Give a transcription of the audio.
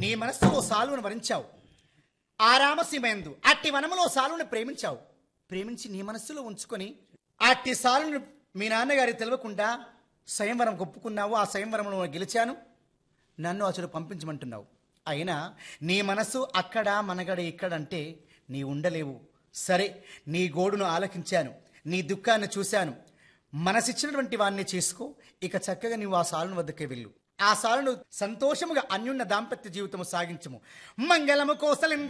నీ మనస్సులో సాలువును వరించావు ఆ రామసీమయందు అట్టి వనములో సాలుని ప్రేమించావు ప్రేమించి నీ మనస్సులో ఉంచుకొని అట్టి సాలును మీ నాన్నగారి తెలియకుండా స్వయంవరం ఒప్పుకున్నావు ఆ స్వయంవరంలో గెలిచాను నన్ను అసలు పంపించమంటున్నావు అయినా నీ మనసు అక్కడ మనగడ ఇక్కడ అంటే నీ ఉండలేవు సరే నీ గోడును ఆలకించాను నీ దుఃఖాన్ని చూశాను మనసిచ్చినటువంటి వాడిని చేసుకో ఇక చక్కగా నీవు ఆ సాలుని వద్దకే వెళ్ళు ఆ సాలును సంతోషముగా అన్యున్న దాంపత్య జీవితము సాగించము మంగళము కోసలిం